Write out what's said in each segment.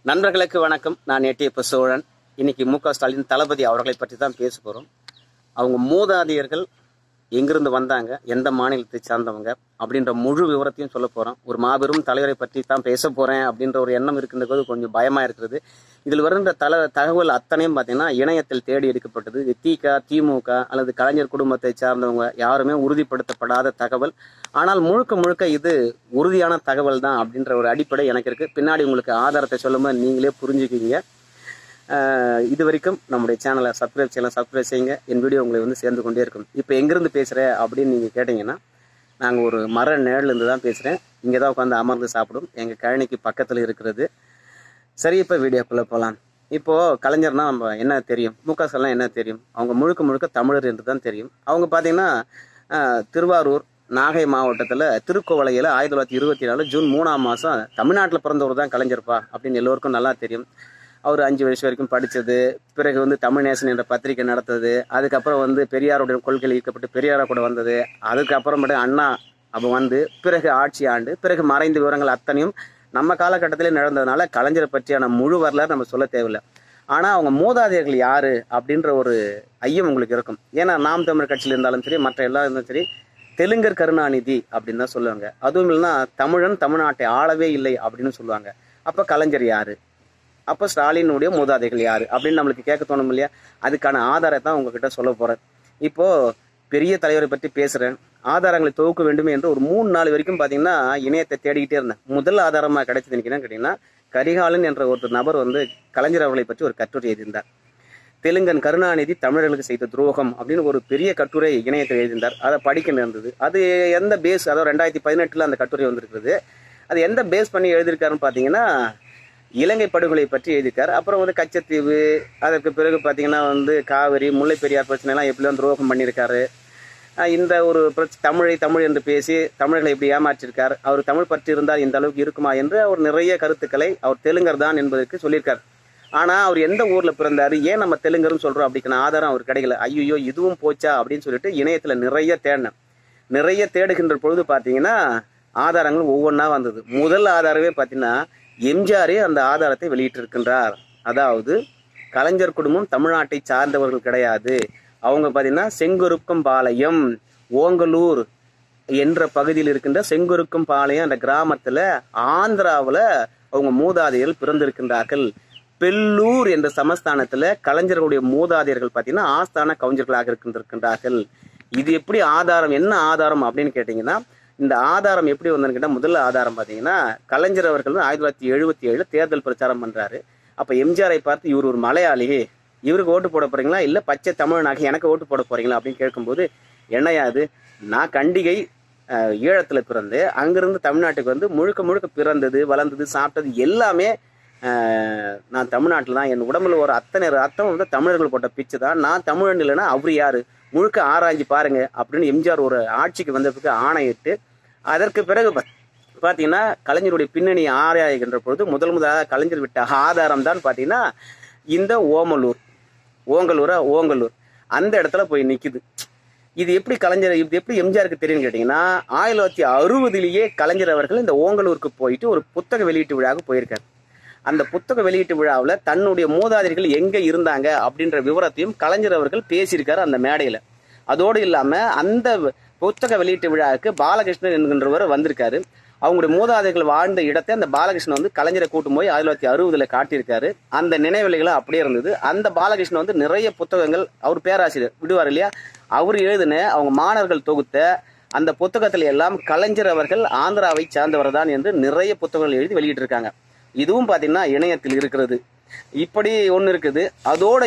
நண்பர்களுக்கு வணக்கம் நான் எட்டியப்ப சோழன் இன்னைக்கு மு க ஸ்டாலின் தளபதி அவர்களை பற்றி தான் பேச போகிறோம் அவங்க மூதாதையர்கள் எங்கிருந்து வந்தாங்க எந்த மாநிலத்தை சார்ந்தவங்க அப்படின்ற முழு விவரத்தையும் சொல்ல போகிறோம் ஒரு மாபெரும் தலைவரை பற்றி தான் பேச போகிறேன் அப்படின்ற ஒரு எண்ணம் இருக்கின்றது கொஞ்சம் பயமாக இருக்கிறது இதில் வருகின்ற தல தகவல் அத்தனையும் பார்த்தீங்கன்னா இணையத்தில் தேடி எடுக்கப்பட்டது இது திக திமுக அல்லது கலைஞர் குடும்பத்தை சார்ந்தவங்க யாருமே உறுதிப்படுத்தப்படாத தகவல் ஆனால் முழுக்க முழுக்க இது உறுதியான தகவல் தான் அப்படின்ற ஒரு அடிப்படை எனக்கு இருக்குது பின்னாடி உங்களுக்கு ஆதாரத்தை சொல்லும்போது நீங்களே புரிஞ்சுக்குவீங்க ஆஹ் இது வரைக்கும் நம்முடைய சேனலை சப்ஸ்கிரைப் செய்யலாம் சப்ஸ்கிரைப் செய்யுங்க என் வீடியோ உங்களை வந்து சேர்ந்து கொண்டே இருக்கும் இப்போ எங்கேருந்து பேசுகிற அப்படின்னு நீங்கள் கேட்டிங்கன்னா நாங்கள் ஒரு மர நிழல்லேருந்து தான் பேசுகிறேன் இங்கே தான் உட்காந்து அமர்ந்து சாப்பிடும் எங்கள் கழனிக்கு பக்கத்தில் இருக்கிறது சரி இப்போ வீடியோக்குள்ளே போகலாம் இப்போது கலைஞர்னா நம்ம என்ன தெரியும் முக ஸ்டாலின் என்ன தெரியும் அவங்க முழுக்க முழுக்க தமிழர் என்று தான் தெரியும் அவங்க பார்த்தீங்கன்னா ஆஹ், திருவாரூர் நாகை மாவட்டத்தில் திருக்கோவளையில் ஆயிரத்தி தொள்ளாயிரத்தி இருபத்தி நாலு ஜூன் மூணாம் மாதம் தமிழ்நாட்டில் பிறந்தவர் தான் கலைஞர்ப்பா அப்படின்னு எல்லோருக்கும் நல்லா தெரியும் அவர் அஞ்சு வயசு வரைக்கும் படித்தது பிறகு வந்து தமிழ் நேசன் என்ற பத்திரிகை நடத்தது அதுக்கப்புறம் வந்து பெரியாருடைய கொள்கையில் ஈர்க்கப்பட்டு பெரியாரா கூட வந்தது அதுக்கப்புறமேட்டு அண்ணா அப்போ வந்து பிறகு ஆட்சி ஆண்டு பிறகு மறைந்த விவரங்கள் அத்தனையும் நம்ம காலகட்டத்திலே நடந்ததுனால கலைஞரை பற்றியான முழு வரலாறு நம்ம சொல்ல தேவையில்லை ஆனால் அவங்க மூதாதையர்கள் யாரு அப்படின்ற ஒரு ஐயம் உங்களுக்கு இருக்கும் ஏன்னா நாம் தமிழர் கட்சியில் இருந்தாலும் சரி மற்ற எல்லா இருந்தாலும் சரி தெலுங்கர் கருணாநிதி அப்படின்னு தான் சொல்லுவாங்க அதுவும் இல்லைன்னா தமிழன் தமிழ்நாட்டை ஆளவே இல்லை அப்படின்னு சொல்லுவாங்க அப்போ கலைஞர் யாரு அப்போ ஸ்டாலினுடைய மூதாதைகள் யாரு அப்படின்னு நம்மளுக்கு கேட்க தோணும் இல்லையா அதுக்கான ஆதாரத்தை தான் உங்ககிட்ட சொல்ல போறேன் இப்போ பெரிய தலைவரை பற்றி பேசுறேன் ஆதாரங்களை தொகுக்க வேண்டும் என்று ஒரு மூணு நாள் வரைக்கும் பார்த்தீங்கன்னா இணையத்தை தேடிக்கிட்டே இருந்தேன் முதல் ஆதாரமாக கிடைச்சது எனக்கு என்னன்னு கேட்டீங்கன்னா கரிகாலன் என்ற ஒரு நபர் வந்து கலைஞர் அவர்களை பற்றி ஒரு கட்டுரை எழுதியிருந்தார் தெலுங்கன் கருணாநிதி தமிழர்களுக்கு செய்த துரோகம் அப்படின்னு ஒரு பெரிய கட்டுரை இணையத்தில் எழுதியிருந்தார் அதை படிக்க நேர்ந்தது அது எந்த பேஸ் அதாவது ரெண்டாயிரத்தி பதினெட்டில் அந்த கட்டுரை வந்திருக்குது அது எந்த பேஸ் பண்ணி எழுதியிருக்காருன்னு பார்த்தீங்கன்னா இலங்கை படுகொலை பற்றி எழுதியிருக்காரு அப்புறம் வந்து கச்சத்தீவு அதற்கு பிறகு பார்த்தீங்கன்னா வந்து காவிரி முல்லை பெரியார் பிரச்சனை எல்லாம் எப்படிலாம் துரோகம் பண்ணியிருக்காரு அஹ் இந்த ஒரு பிரச்ச தமிழை தமிழ் என்று பேசி தமிழர்களை எப்படி ஏமாற்றிருக்கார் அவர் தமிழ் பற்றி இருந்தால் இந்த அளவுக்கு இருக்குமா என்று அவர் நிறைய கருத்துக்களை அவர் தெலுங்கர் தான் என்பதற்கு சொல்லியிருக்கார் ஆனால் அவர் எந்த ஊரில் பிறந்தாரு ஏன் நம்ம தெலுங்கர்னு சொல்கிறோம் அப்படிக்கான ஆதாரம் அவர் கிடைக்கல ஐயோ இதுவும் போச்சா அப்படின்னு சொல்லிட்டு இணையத்தில் நிறைய தேடினேன் நிறைய தேடுகின்ற பொழுது பார்த்தீங்கன்னா ஆதாரங்கள் ஒவ்வொன்றா வந்தது முதல் ஆதாரமே பார்த்தீங்கன்னா எம்ஜிஆரே அந்த ஆதாரத்தை வெளியிட்டிருக்கின்றார் அதாவது கலைஞர் குடும்பம் தமிழ்நாட்டை சார்ந்தவர்கள் கிடையாது அவங்க பார்த்தீங்கன்னா செங்குருக்கம் பாளையம் ஓங்கலூர் என்ற பகுதியில் இருக்கின்ற செங்குருக்கம் பாளையம் அந்த கிராமத்துல ஆந்திராவில் அவங்க மூதாதையர்கள் பிறந்திருக்கின்றார்கள் பெல்லூர் என்ற சமஸ்தானத்துல கலைஞர்களுடைய மூதாதையர்கள் பார்த்தீங்கன்னா ஆஸ்தான கவிஞர்களாக இருக்கின்றிருக்கின்றார்கள் இது எப்படி ஆதாரம் என்ன ஆதாரம் அப்படின்னு கேட்டிங்கன்னா இந்த ஆதாரம் எப்படி வந்ததுன்னு கேட்டால் முதல் ஆதாரம் பார்த்தீங்கன்னா கலைஞர் அவர்கள் வந்து ஆயிரத்தி தொள்ளாயிரத்தி எழுபத்தி ஏழு தேர்தல் பிரச்சாரம் பண்றாரு அப்போ எம்ஜிஆரை பார்த்து இவர் ஒரு மலையாளி இவருக்கு ஓட்டு போட போறீங்களா இல்லை பச்சை தமிழனாக எனக்கு ஓட்டு போட போறீங்களா அப்படின்னு கேட்கும்போது என்னையா அது நான் கண்டிகை அஹ், ஈழத்துல பிறந்து அங்கிருந்து தமிழ்நாட்டுக்கு வந்து முழுக்க முழுக்க பிறந்தது வளர்ந்தது சாப்பிட்டது எல்லாமே அஹ், நான் தமிழ்நாட்டில் தான் என் உடம்புல ஒரு அத்தனை ரத்தம் வந்து தமிழர்கள் போட்ட பிச்சு தான் நான் தமிழன் இல்லைன்னா அவர் யாரு முழுக்க ஆராய்ஞ்சு பாருங்க அப்படின்னு எம்ஜிஆர் ஒரு ஆட்சிக்கு வந்ததுக்கு ஆணையிட்டு அதற்கு பிறகு பா- பார்த்தீங்கன்னா கலைஞருடைய பின்னணியை ஆராய்கின்ற பொழுது முதல் முதலாக கலைஞர் விட்ட ஆதாரம் தான் பார்த்தீங்கன்னா இந்த ஓமலூர் ஓங்கலூரா ஓங்கலூர் அந்த இடத்துல போய் நிக்குது இது எப்படி கலைஞர் இது எப்படி எம்ஜிஆருக்கு தெரியும் கேட்டிங்கன்னா ஆயிரத்தி தொள்ளாயிரத்தி அறுபதுலேயே கலைஞர் அவர்கள் இந்த ஓங்கலூருக்கு போயிட்டு ஒரு புத்தக வெளியீட்டு விழாவுக்கு போயிருக்காரு அந்த புத்தக வெளியீட்டு விழாவில் தன்னுடைய மூதாதையர்கள் எங்கே இருந்தாங்க அப்படின்ற விவரத்தையும் கலைஞர் அவர்கள் பேசியிருக்காரு அந்த மேடையில் அதோடு இல்லாமல் அந்த புத்தக வெளியீட்டு விழாவுக்கு பாலகிருஷ்ணன் என்கின்றவர் வந்திருக்காரு அவங்களுடைய மூதாதையர்கள் வாழ்ந்த இடத்தை அந்த பாலகிருஷ்ணன் வந்து கலைஞரை கூட்டும் போய் ஆயிரத்தி தொள்ளாயிரத்தி அறுபதுல காட்டியிருக்காரு அந்த நினைவலைகளும் அப்படியே இருந்தது அந்த பாலகிருஷ்ணன் வந்து நிறைய புத்தகங்கள் அவர் பேராசிரியர் விடுவார் இல்லையா அவர் எழுதின அவங்க மாணவர்கள் தொகுத்த அந்த புத்தகத்துல எல்லாம் கலைஞர் அவர்கள் ஆந்திராவை சார்ந்தவர் தான் என்று நிறைய புத்தகங்கள் எழுதி வெளியிட்டிருக்காங்க இதுவும் பார்த்தீங்கன்னா இணையத்தில் இருக்கிறது இப்படி ஒன்று இருக்குது அதோடு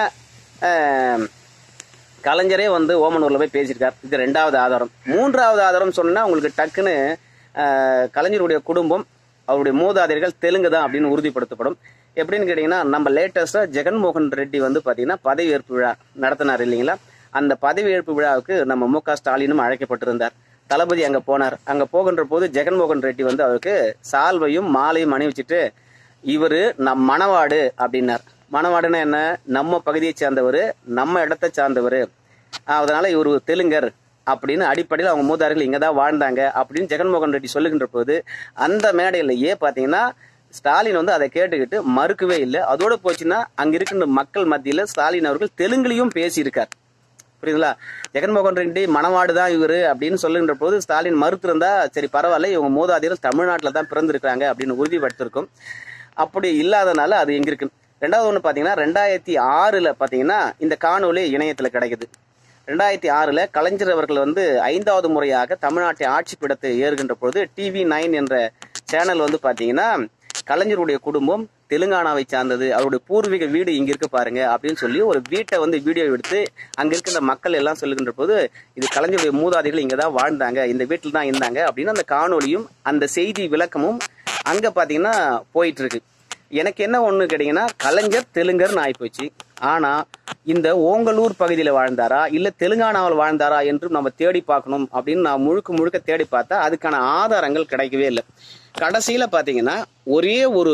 இல்லாமல் கலைஞரே வந்து ஓமனூரில் போய் பேசியிருக்கார் இது ரெண்டாவது ஆதாரம் மூன்றாவது ஆதாரம் சொன்னா உங்களுக்கு டக்குன்னு அஹ், கலைஞருடைய குடும்பம் அவருடைய மூதாதையர்கள் தெலுங்கு தான் அப்படின்னு உறுதிப்படுத்தப்படும் எப்படின்னு கேட்டிங்கன்னா நம்ம லேட்டஸ்ட்டாக ஜெகன்மோகன் ரெட்டி வந்து பார்த்தீங்கன்னா பதவியேற்பு விழா நடத்தினார் இல்லைங்களா அந்த பதவியேற்பு விழாவுக்கு நம்ம மு க ஸ்டாலினும் அழைக்கப்பட்டிருந்தார் தளபதி அங்கே போனார் அங்கே போகின்ற போது ஜெகன்மோகன் ரெட்டி வந்து அவருக்கு சால்வையும் மாலையும் அணிவிச்சிட்டு இவர் நம் மணவாடு அப்படின்னார் மணவாடுன்னா என்ன நம்ம பகுதியை சேர்ந்தவர் நம்ம இடத்தை சார்ந்தவர் அதனால இவர் தெலுங்கர் அப்படின்னு அடிப்படையில் அவங்க மூதார்கள் இங்கே தான் வாழ்ந்தாங்க அப்படின்னு ஜெகன்மோகன் ரெட்டி சொல்லுகின்ற போது அந்த மேடையிலேயே பார்த்தீங்கன்னா ஸ்டாலின் வந்து அதை கேட்டுக்கிட்டு மறுக்கவே இல்லை அதோட போச்சுன்னா அங்க இருக்கின்ற மக்கள் மத்தியில ஸ்டாலின் அவர்கள் தெலுங்குலையும் பேசியிருக்கார் புரியுதுங்களா ஜெகன்மோகன் ரெட்டி மணவாடு தான் இவரு அப்படின்னு சொல்லுகின்ற போது ஸ்டாலின் மறுத்திருந்தா சரி பரவாயில்ல இவங்க மூதாதையர் தமிழ்நாட்டில் தான் பிறந்திருக்காங்க அப்படின்னு உறுதிப்படுத்திருக்கும் அப்படி இல்லாதனால அது எங்க இருக்கு ரெண்டாவது ஒன்று பார்த்தீங்கன்னா ரெண்டாயிரத்தி ஆறில் பார்த்தீங்கன்னா இந்த காணொளி இணையத்தில் கிடைக்குது ரெண்டாயிரத்தி ஆறில் கலைஞர் அவர்கள் வந்து ஐந்தாவது முறையாக தமிழ்நாட்டை ஆட்சி பீடத்தை ஏறுகின்ற பொழுது டிவி நைன் என்ற சேனல் வந்து பார்த்தீங்கன்னா கலைஞருடைய குடும்பம் தெலுங்கானாவை சார்ந்தது அவருடைய பூர்வீக வீடு இங்க இருக்கு பாருங்க அப்படின்னு சொல்லி ஒரு வீட்டை வந்து வீடியோ எடுத்து அங்க இருக்கின்ற மக்கள் எல்லாம் சொல்லுகின்ற போது இது கலைஞருடைய மூதாதைகள் இங்க தான் வாழ்ந்தாங்க இந்த வீட்டில் தான் இருந்தாங்க அப்படின்னு அந்த காணொலியும் அந்த செய்தி விளக்கமும் அங்க பாத்தீங்கன்னா போயிட்டு இருக்கு எனக்கு என்ன ஒண்ணு கேட்டீங்கன்னா கலைஞர் தெலுங்கர்னு ஆயிப்போச்சு ஆனா இந்த ஓங்கலூர் பகுதியில் வாழ்ந்தாரா இல்ல தெலுங்கானாவில் வாழ்ந்தாரா என்று நம்ம தேடி பார்க்கணும் அப்படின்னு நான் முழுக்க முழுக்க தேடி பார்த்தா அதுக்கான ஆதாரங்கள் கிடைக்கவே இல்லை கடைசியில பாத்தீங்கன்னா ஒரே ஒரு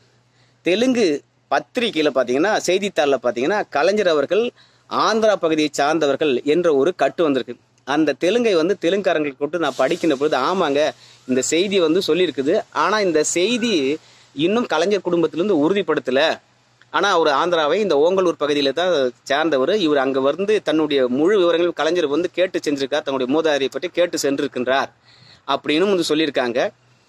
தெலுங்கு பத்திரிகையில பாத்தீங்கன்னா செய்தித்தாளில் பாத்தீங்கன்னா கலைஞர் அவர்கள் ஆந்திரா பகுதியை சார்ந்தவர்கள் என்ற ஒரு கட்டு வந்திருக்கு அந்த தெலுங்கை வந்து தெலுங்காரங்களுக்கு கொண்டு நான் படிக்கின்ற பொழுது ஆமாங்க இந்த செய்தி வந்து சொல்லியிருக்குது ஆனா இந்த செய்தி இன்னும் கலைஞர் குடும்பத்திலிருந்து உறுதிப்படுத்தல ஆனா அவர் ஆந்திராவை இந்த ஓங்கலூர் பகுதியில தான் சேர்ந்தவர் இவர் அங்க வந்து தன்னுடைய முழு விவரங்கள் கலைஞர் வந்து கேட்டு செஞ்சிருக்கார் தன்னுடைய மூதாதையை பற்றி கேட்டு சென்றிருக்கின்றார் அப்படின்னு வந்து சொல்லியிருக்காங்க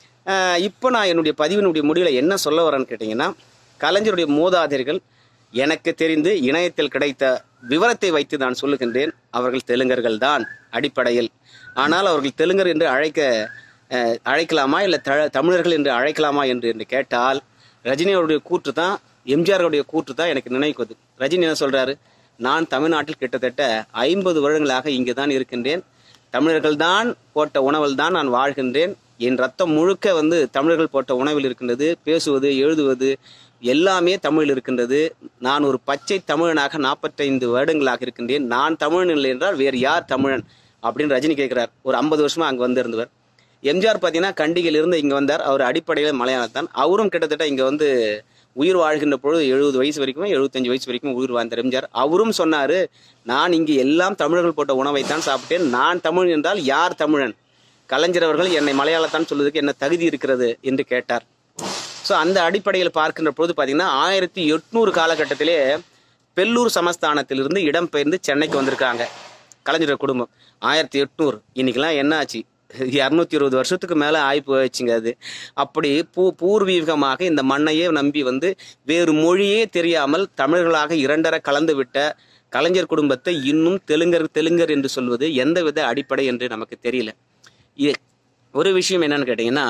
ஆஹ் இப்போ நான் என்னுடைய பதிவினுடைய முடிவில் என்ன சொல்ல வரேன்னு கேட்டிங்கன்னா கலைஞருடைய மூதாதையர்கள் எனக்கு தெரிந்து இணையத்தில் கிடைத்த விவரத்தை வைத்து நான் சொல்லுகின்றேன் அவர்கள் தெலுங்கர்கள் தான் அடிப்படையில் ஆனால் அவர்கள் தெலுங்கர் என்று அழைக்க அஹ், அழைக்கலாமா இல்லை த தமிழர்கள் என்று அழைக்கலாமா என்று என்று கேட்டால் ரஜினி அவருடைய கூற்று தான் எம்ஜிஆருடைய கூற்று தான் எனக்கு நினைக்குது ரஜினி என்ன சொல்றாரு நான் தமிழ்நாட்டில் கிட்டத்தட்ட ஐம்பது வருடங்களாக இங்கே தான் இருக்கின்றேன் தமிழர்கள் தான் போட்ட உணவில் தான் நான் வாழ்கின்றேன் என் ரத்தம் முழுக்க வந்து தமிழர்கள் போட்ட உணவில் இருக்கின்றது பேசுவது எழுதுவது எல்லாமே தமிழில் இருக்கின்றது நான் ஒரு பச்சை தமிழனாக நாற்பத்தைந்து வருடங்களாக இருக்கின்றேன் நான் தமிழன் இல்லை என்றால் வேறு யார் தமிழன் அப்படின்னு ரஜினி கேட்கிறார் ஒரு ஐம்பது வருஷமா அங்க வந்திருந்தவர் எம்ஜிஆர் பார்த்தீங்கன்னா கண்டிகையில் இருந்து இங்க வந்தார் அவர் அடிப்படையில் மலையாளத்தான் அவரும் கிட்டத்தட்ட இங்க வந்து உயிர் வாழ்கின்ற பொழுது எழுபது வயசு வரைக்கும் எழுபத்தஞ்சு வயசு வரைக்கும் உயிர் வாழ்ந்தார் எம்ஜிஆர் அவரும் சொன்னாரு நான் இங்கு எல்லாம் தமிழர்கள் போட்ட உணவைத்தான் சாப்பிட்டேன் நான் தமிழ் என்றால் யார் தமிழன் கலைஞர் அவர்கள் என்னை மலையாளத்தான் சொல்வதற்கு என்ன தகுதி இருக்கிறது என்று கேட்டார் ஸோ அந்த அடிப்படையில் பார்க்கின்ற பொழுது பார்த்தீங்கன்னா ஆயிரத்தி எட்நூறு காலகட்டத்திலே பெல்லூர் சமஸ்தானத்திலிருந்து இடம்பெயர்ந்து சென்னைக்கு வந்திருக்காங்க கலைஞர் குடும்பம் ஆயிரத்தி எட்நூறு இன்னைக்கெல்லாம் என்ன ஆச்சு இரநூத்தி இருபது வருஷத்துக்கு மேலே ஆகி போயிடுச்சுங்க அது அப்படி பூ பூர்வீகமாக இந்த மண்ணையே நம்பி வந்து வேறு மொழியே தெரியாமல் தமிழர்களாக இரண்டர கலந்து விட்ட கலைஞர் குடும்பத்தை இன்னும் தெலுங்கர் தெலுங்கர் என்று சொல்வது எந்தவித அடிப்படை என்று நமக்கு தெரியல இ- ஒரு விஷயம் என்னன்னு கேட்டிங்கன்னா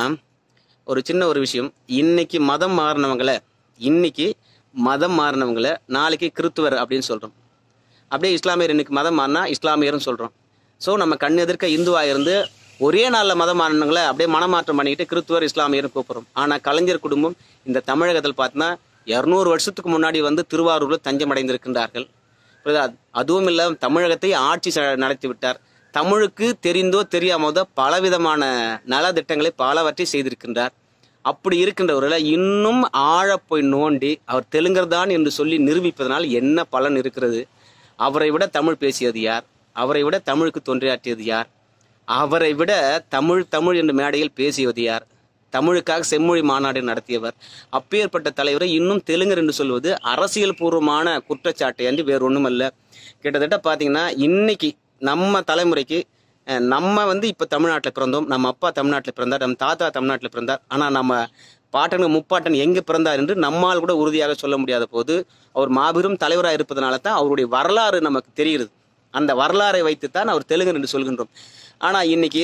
ஒரு சின்ன ஒரு விஷயம் இன்னைக்கு மதம் மாறினவங்கள இன்னைக்கு மதம் மாறினவங்கள நாளைக்கு கிறித்துவர் அப்படின்னு சொல்றோம் அப்படியே இஸ்லாமியர் இன்னைக்கு மதம் மாறினா இஸ்லாமியர்னு சொல்றோம் ஸோ நம்ம கண் எதிர்க்க இந்துவா இருந்து ஒரே நாளில் மதம் மாறினவங்கள அப்படியே மனமாற்றம் பண்ணிக்கிட்டு கிறித்துவர் இஸ்லாமியர்னு கூப்பிடுறோம் ஆனால் கலைஞர் குடும்பம் இந்த தமிழகத்தில் பார்த்தீங்கன்னா இரநூறு வருஷத்துக்கு முன்னாடி வந்து திருவாரூரில் தஞ்சம் அடைந்திருக்கின்றார்கள் புரியுதா? அதுவும் இல்ல தமிழகத்தை ஆட்சி ச- நடத்தி விட்டார் தமிழுக்கு தெரிந்தோ தெரியாமதோ பலவிதமான நலத்திட்டங்களை பலவற்றை செய்திருக்கின்றார் அப்படி இருக்கின்றவர்களை இன்னும் ஆழ போய் நோண்டி அவர் தெலுங்கர் தான் என்று சொல்லி நிரூபிப்பதனால் என்ன பலன் இருக்கிறது அவரை விட தமிழ் பேசியது யார் அவரை விட தமிழுக்கு தொன்றியாற்றியது யார் அவரை விட தமிழ் தமிழ் என்று மேடையில் பேசியது யார் தமிழுக்காக செம்மொழி மாநாடு நடத்தியவர் அப்பேற்பட்ட தலைவரை இன்னும் தெலுங்கர் என்று சொல்வது அரசியல் பூர்வமான குற்றச்சாட்டை அன்றி வேறு ஒண்ணுமல்ல கிட்டத்தட்ட பாத்தீங்கன்னா இன்னைக்கு நம்ம தலைமுறைக்கு அஹ், நம்ம வந்து இப்ப தமிழ்நாட்டில் பிறந்தோம் நம்ம அப்பா தமிழ்நாட்டில் பிறந்தார் நம்ம தாத்தா தமிழ்நாட்டில் பிறந்தார் ஆனா நம்ம பாட்டன் முப்பாட்டன் எங்க பிறந்தார் என்று நம்மால் கூட உறுதியாக சொல்ல முடியாத போது அவர் மாபெரும் தலைவராக இருப்பதனால தான் அவருடைய வரலாறு நமக்கு தெரிகிறது அந்த வரலாறை வைத்துத்தான் அவர் தெலுங்கர் என்று சொல்கின்றோம் ஆனா இன்னைக்கு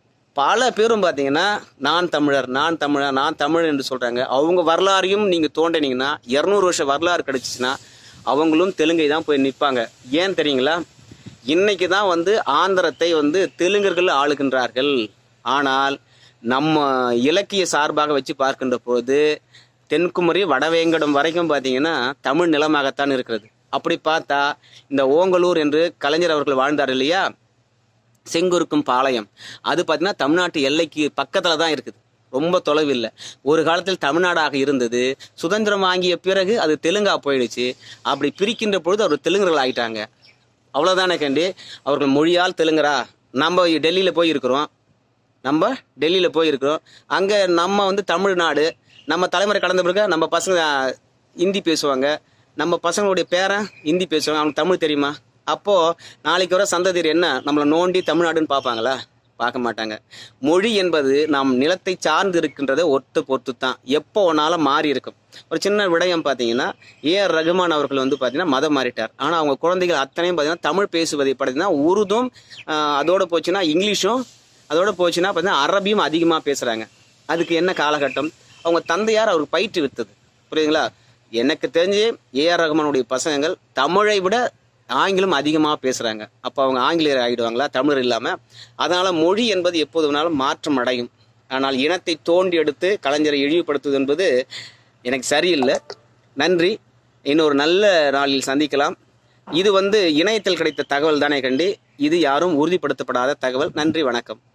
பல பேரும் பார்த்தீங்கன்னா நான் தமிழர் நான் தமிழர் நான் தமிழர் என்று சொல்றாங்க அவங்க வரலாறையும் நீங்க தோண்டினீங்கன்னா இரநூறு வருஷம் வரலாறு கிடைச்சிச்சுன்னா அவங்களும் தெலுங்கை தான் போய் நிற்பாங்க ஏன் தெரியுங்களா இன்னைக்கு தான் வந்து ஆந்திரத்தை வந்து தெலுங்கர்கள் ஆளுகின்றார்கள் ஆனால் நம்ம இலக்கிய சார்பாக வச்சு பார்க்கின்ற போது தென்குமரி வடவேங்கடம் வரைக்கும் பார்த்தீங்கன்னா தமிழ் நிலமாகத்தான் இருக்கிறது அப்படி பார்த்தா இந்த ஓங்கலூர் என்று கலைஞர் அவர்கள் வாழ்ந்தார் இல்லையா செங்குருக்கும் பாளையம் அது பார்த்தீங்கன்னா தமிழ்நாட்டு எல்லைக்கு பக்கத்தில் தான் இருக்குது ரொம்ப தொலைவில்லை ஒரு காலத்தில் தமிழ்நாடாக இருந்தது சுதந்திரம் வாங்கிய பிறகு அது தெலுங்கா போயிடுச்சு அப்படி பிரிக்கின்ற பொழுது அவர் தெலுங்கர்கள் ஆயிட்டாங்க அவ்வளோதானே கண்டி அவர்கள் மொழியால் தெலுங்கரா நம்ம டெல்லியில் போய் இருக்கிறோம் நம்ம டெல்லியில் போயிருக்கிறோம் அங்கே நம்ம வந்து தமிழ்நாடு நம்ம தலைமுறை கடந்த பிறகு நம்ம பசங்க ஹிந்தி பேசுவாங்க நம்ம பசங்களுடைய பேரன் ஹிந்தி பேசுவாங்க அவனுக்கு தமிழ் தெரியுமா அப்போ நாளைக்கு வர சந்ததியர் என்ன நம்மளை நோண்டி தமிழ்நாடுன்னு பார்ப்பாங்களா பார்க்க மாட்டாங்க மொழி என்பது நாம் நிலத்தை சார்ந்து இருக்கின்றதை ஒத்து பொறுத்து தான் எப்போ ஒன்னாலும் மாறி இருக்கும் ஒரு சின்ன விடயம் பார்த்தீங்கன்னா ஏ ஆர் ரகுமான் அவர்கள் வந்து பார்த்தீங்கன்னா மதம் மாறிட்டார் ஆனால் அவங்க குழந்தைகள் அத்தனையும் பார்த்தீங்கன்னா தமிழ் பேசுவதை பார்த்தீங்கன்னா உருதும் ஆஹ், அதோட போச்சுன்னா இங்கிலீஷும் அதோட போச்சுன்னா பார்த்தீங்கன்னா அரபியும் அதிகமாக பேசுகிறாங்க அதுக்கு என்ன காலகட்டம் அவங்க தந்தையார் அவருக்கு பயிற்று வித்தது புரியுதுங்களா எனக்கு தெரிஞ்சு ஏஆர் ரஹ்மானுடைய பசங்கள் தமிழை விட ஆங்கிலம் அதிகமாக பேசுகிறாங்க அப்போ அவங்க ஆங்கிலேயர் ஆகிடுவாங்களா தமிழர் இல்லாமல் அதனால் மொழி என்பது எப்போது வேணாலும் மாற்றம் அடையும் ஆனால் இனத்தை தோண்டி எடுத்து கலைஞரை இழிவுபடுத்துவது என்பது எனக்கு சரியில்லை நன்றி இன்னொரு நல்ல நாளில் சந்திக்கலாம் இது வந்து இணையத்தில் கிடைத்த தகவல் தானே கண்டி இது யாரும் உறுதிப்படுத்தப்படாத தகவல் நன்றி வணக்கம்